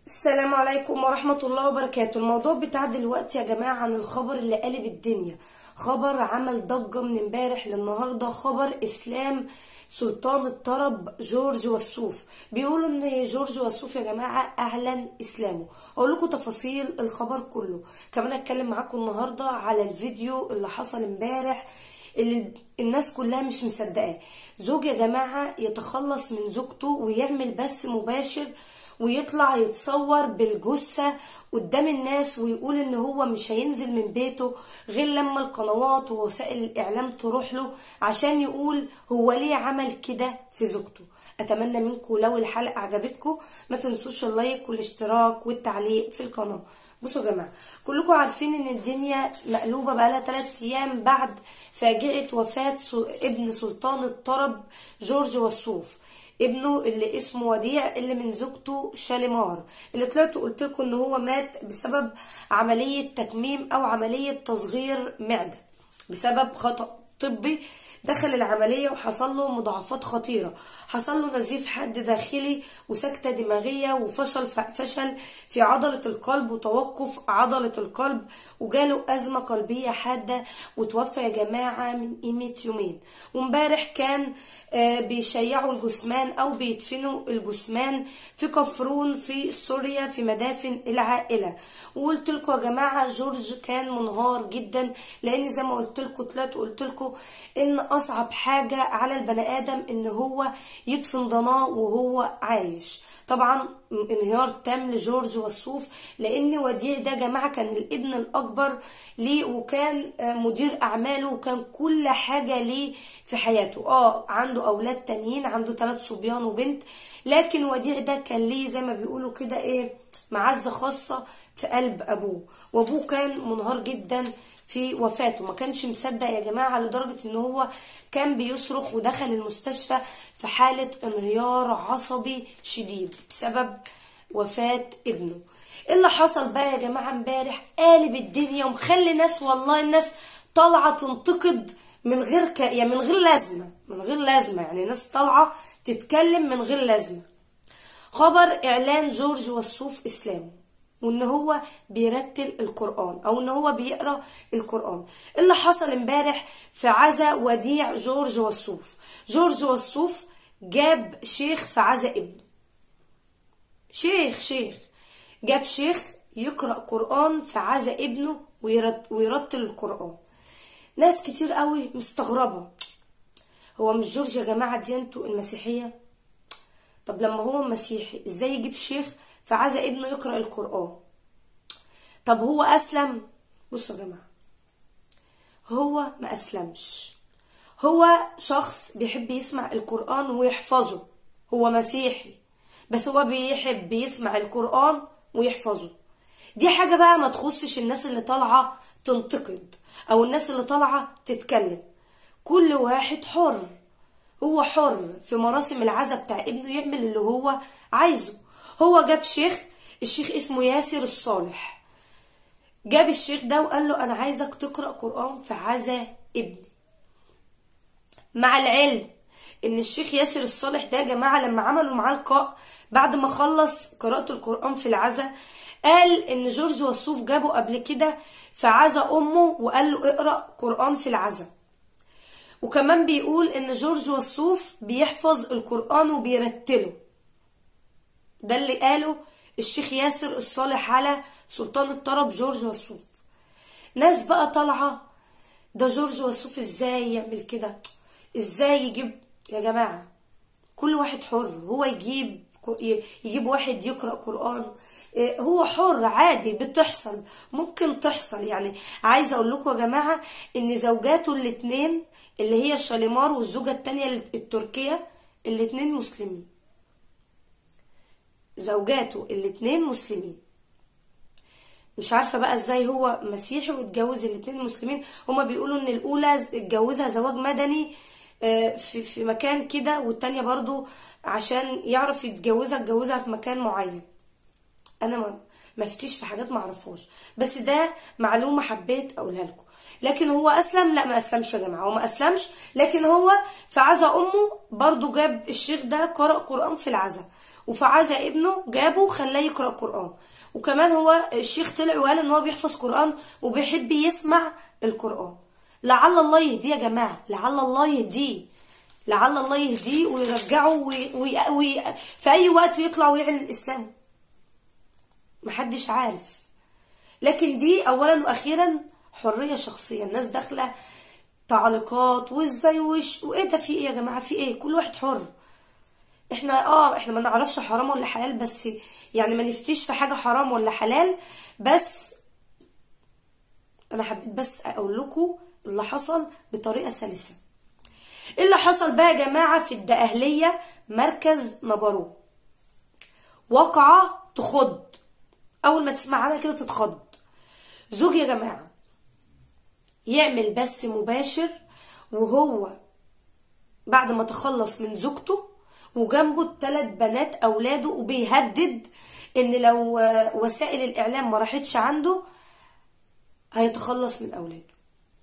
السلام عليكم ورحمة الله وبركاته الموضوع بتاع دلوقتي يا جماعة عن الخبر اللي قلب الدنيا خبر عمل ضجة من امبارح للنهاردة خبر اسلام سلطان الطرب جورج وسوف بيقولوا ان جورج وسوف يا جماعة اعلن اسلامه اقول لكم تفاصيل الخبر كله كمان اتكلم معاكم النهاردة على الفيديو اللي حصل امبارح اللي الناس كلها مش مصدقاه زوج يا جماعة يتخلص من زوجته ويعمل بث مباشر ويطلع يتصور بالجثة قدام الناس ويقول ان هو مش هينزل من بيته غير لما القنوات ووسائل الاعلام تروح له عشان يقول هو ليه عمل كده في زوجته اتمنى منكم لو الحلقة عجبتكم ما تنسوش اللايك والاشتراك والتعليق في القناة بصوا يا جماعة كلكم عارفين ان الدنيا مقلوبة بقالها 3 ايام بعد فاجعة وفاة ابن سلطان الطرب جورج وسوف ابنه اللي اسمه وديع اللي من زوجته شاليمار اللي طلعت وقلت لكم ان هو مات بسبب عملية تكميم او عملية تصغير معدة بسبب خطأ طبي دخل العملية وحصل له مضاعفات خطيرة حصل له نزيف حاد داخلي وسكتة دماغية وفشل فشل في عضلة القلب وتوقف عضلة القلب وجاله أزمة قلبية حادة وتوفى يا جماعة من قيمة يومين وامبارح كان بيشيعوا الجثمان أو بيدفنوا الجثمان في كفرون في سوريا في مدافن العائلة وقلت لكم يا جماعة جورج كان منهار جدا لأن زي ما قلت لكم طلعت قلت لكم إن أصعب حاجة على البني آدم إن هو يدفن ضناه وهو عايش طبعا انهيار تام لجورج وسوف لان وديع ده جماعه كان الابن الاكبر ليه وكان مدير اعماله وكان كل حاجه ليه في حياته اه عنده اولاد تانيين عنده ثلاث صبيان وبنت لكن وديع ده كان ليه زي ما بيقولوا كده ايه معزه خاصه في قلب ابوه وابوه كان منهار جدا في وفاته ما كانش مصدق يا جماعة لدرجة ان هو كان بيصرخ ودخل المستشفى في حالة انهيار عصبي شديد بسبب وفاة ابنه اللي حصل بقى يا جماعة امبارح قالب الدنيا ومخلي ناس والله الناس طالعة تنتقد من غير ك... يعني من غير لازمة من غير لازمة يعني ناس طالعة تتكلم من غير لازمة خبر اعلان جورج وسوف اسلامه وان هو بيرتل القرآن او ان هو بيقرا القرآن اللي حصل امبارح في عزا وديع جورج وسوف جورج وسوف جاب شيخ في عزا ابنه شيخ شيخ جاب شيخ يقرأ قرآن في عزا ابنه ويرتل القرآن ناس كتير قوي مستغربة هو مش جورج يا جماعة ديانته المسيحية طب لما هو مسيحي ازاي يجيب شيخ فعايزة ابنه يقرأ القرآن طب هو أسلم بصوا يا جماعة هو ما أسلمش هو شخص بيحب يسمع القرآن ويحفظه هو مسيحي بس هو بيحب يسمع القرآن ويحفظه دي حاجة بقى ما تخصش الناس اللي طالعة تنتقد أو الناس اللي طالعة تتكلم كل واحد حر هو حر في مراسم العزا بتاع ابنه يعمل اللي هو عايزه هو جاب شيخ الشيخ اسمه ياسر الصالح جاب الشيخ ده وقال له انا عايزك تقرا قران في عزا ابني مع العلم ان الشيخ ياسر الصالح ده يا جماعه لما عملوا معاه لقاء بعد ما خلص قراءه القران في العزا قال ان جورج وسوف جابه قبل كده في عزا امه وقال له اقرا قران في العزا وكمان بيقول ان جورج وسوف بيحفظ القران وبيرتله ده اللي قاله الشيخ ياسر الصالح على سلطان الطرب جورج وسوف ناس بقى طالعة ده جورج وسوف ازاي يعمل كده ازاي يجيب يا جماعة كل واحد حر هو يجيب يجيب واحد يقرأ قرآن هو حر عادي بتحصل ممكن تحصل يعني عايزة اقول لكم يا جماعة ان زوجاته الاتنين اللي هي شاليمار والزوجة التانية التركية الاتنين مسلمين زوجاته الاتنين مسلمين مش عارفة بقى ازاي هو مسيحي واتجوز الاتنين مسلمين هما بيقولوا ان الاولى اتجوزها زواج مدني في, في مكان كده والتانية برضو عشان يعرف يتجوزها اتجوزها في مكان معين انا ما مفتيش في حاجات معرفهاش بس ده معلومة حبيت اقولها لكم لكن هو اسلم لا ما اسلمش يا جماعه هو ما اسلمش لكن هو في عزا امه برضو جاب الشيخ ده قرأ قرآن في العزا وفعزى ابنه جابه وخلاه يقرا قران وكمان هو الشيخ طلع وقال ان هو بيحفظ قران وبيحب يسمع القران لعل الله يهديه يا جماعه لعل الله يهديه لعل الله يهديه ويرجعه وي... وي... وي... في اي وقت يطلع ويعلن الاسلام محدش عارف لكن دي اولا واخيرا حريه شخصيه الناس داخله تعليقات وازاي وش وايه ده في ايه يا جماعه في ايه كل واحد حر احنا اه احنا ما نعرفش حرام ولا حلال بس يعني ما نفتيش في حاجه حرام ولا حلال بس انا حبيت بس اقول لكم اللي حصل بطريقه سلسه ايه اللي حصل بقى يا جماعه في الدقهليه مركز نبرو واقعه تخض اول ما تسمع عنها كده تتخض زوج يا جماعه يعمل بث مباشر وهو بعد ما تخلص من زوجته وجنبه الثلاث بنات اولاده وبيهدد ان لو وسائل الاعلام ما راحتش عنده هيتخلص من اولاده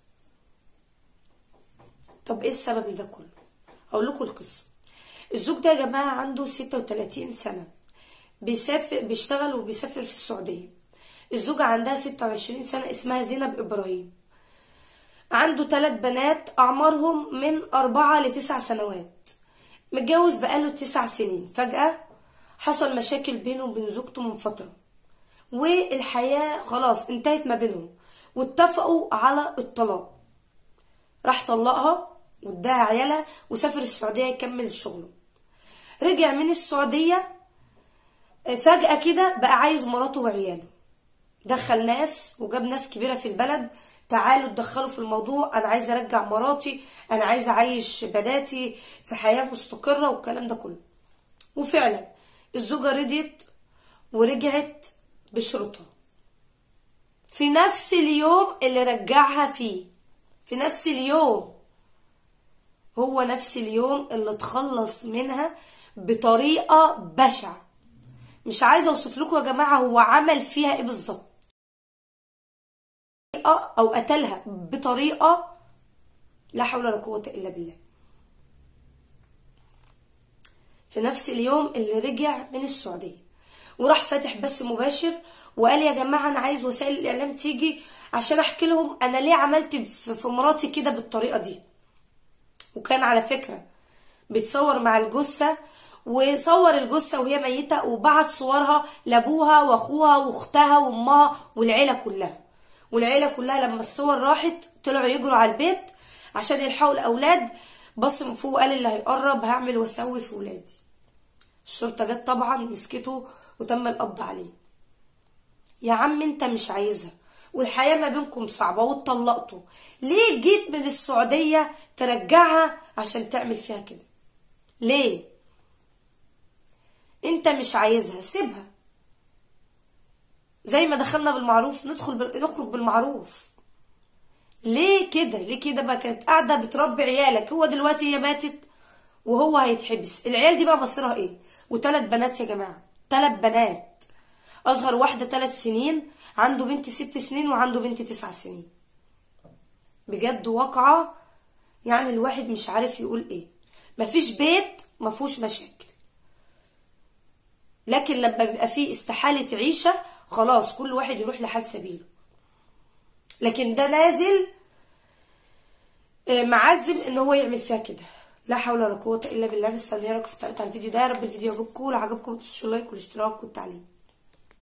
طب ايه السبب لده كله اقول لكم القصه الزوج ده يا جماعه عنده 36 سنه بيسافر بيشتغل وبيسافر في السعوديه الزوجه عندها 26 سنه اسمها زينب ابراهيم عنده ثلاث بنات أعمارهم من أربعة لتسع سنوات متجوز بقاله تسع سنين فجأة حصل مشاكل بينه وبين زوجته من فترة والحياة خلاص انتهت ما بينهم واتفقوا على الطلاق راح طلقها واداها عيالها وسافر السعودية يكمل شغله رجع من السعودية فجأة كده بقى عايز مراته وعياله دخل ناس وجاب ناس كبيرة في البلد تعالوا اتدخلوا في الموضوع انا عايزه ارجع مراتي انا عايزه اعيش بناتي في حياه مستقره والكلام ده كله وفعلا الزوجه رضيت ورجعت بشروطها في نفس اليوم اللي رجعها فيه في نفس اليوم هو نفس اليوم اللي اتخلص منها بطريقه بشعه مش عايزه اوصف لكم يا جماعه هو عمل فيها ايه بالظبط او قتلها بطريقه لا حول ولا قوه الا بالله في نفس اليوم اللي رجع من السعوديه وراح فاتح بث مباشر وقال يا جماعه انا عايز وسائل الاعلام تيجي عشان احكي لهم انا ليه عملت في مراتي كده بالطريقه دي وكان على فكره بيتصور مع الجثه وصور الجثه وهي ميته وبعت صورها لابوها واخوها واختها وامها والعيله كلها والعيله كلها لما الصور راحت طلعوا يجروا على البيت عشان يلحقوا الاولاد بص من فوق قال اللي هيقرب هعمل واسوي في ولادي الشرطه جت طبعا مسكته وتم القبض عليه يا عم انت مش عايزها والحياه ما بينكم صعبه واتطلقتوا ليه جيت من السعوديه ترجعها عشان تعمل فيها كده ليه انت مش عايزها سيبها زي ما دخلنا بالمعروف ندخل بال... نخرج بالمعروف ليه كده ليه كده بقى كانت قاعده بتربي عيالك هو دلوقتي هي ماتت وهو هيتحبس العيال دي بقى مصيرها ايه وثلاث بنات يا جماعه ثلاث بنات اصغر واحده ثلاث سنين عنده بنت ست سنين وعنده بنت تسع سنين بجد واقعه يعني الواحد مش عارف يقول ايه مفيش بيت مفهوش مشاكل لكن لما بيبقى فيه استحاله عيشه خلاص كل واحد يروح لحال سبيله لكن ده نازل معزم ان هو يعمل فيها كده لا حول ولا قوه الا بالله مستنيه رايكم في التعليق على الفيديو ده يا رب الفيديو يعجبكم لو عجبكم ما تنسوش اللايك والاشتراك والتعليق